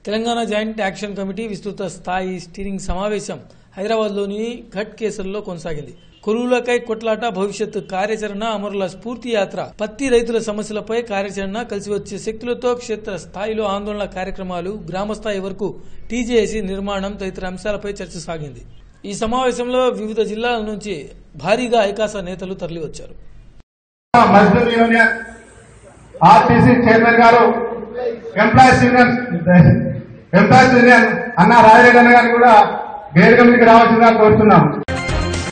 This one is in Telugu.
తెలంగాణ జాయింట్ యాక్షన్ కమిటీ విస్తృత స్థాయి స్టీరింగ్ సమావేశం హైదరాబాద్లోని ఘట్ కేసుల్లో కొనసాగింది కొలువులకై కొట్లాట భవిష్యత్ కార్యాచరణ అమరుల స్ఫూర్తి యాత్ర పత్తి రైతుల సమస్యలపై కార్యాచరణ కలిసి వచ్చే శక్తులతో క్షేత్ర స్థాయిలో ఆందోళన కార్యక్రమాలు గ్రామస్థాయి వరకు టీజేఏసీ నిర్మాణం తదితర అంశాలపై చర్చ సాగింది ఈ సమావేశంలో వివిధ జిల్లాల నుంచి భారీగా ఐకాస నేతలు తరలివచ్చారు మజ్దూర్ యూనియన్ ఆర్టీసీ చైర్మన్ గారు ఎంప్లాయీస్ యూనియన్ ఎంప్లాయీస్ యూనియన్ అన్న రాజరెడ్డి అన్న గారిని కూడా వేదిక మీదకి రావాల్సిందిగా కోరుతున్నాం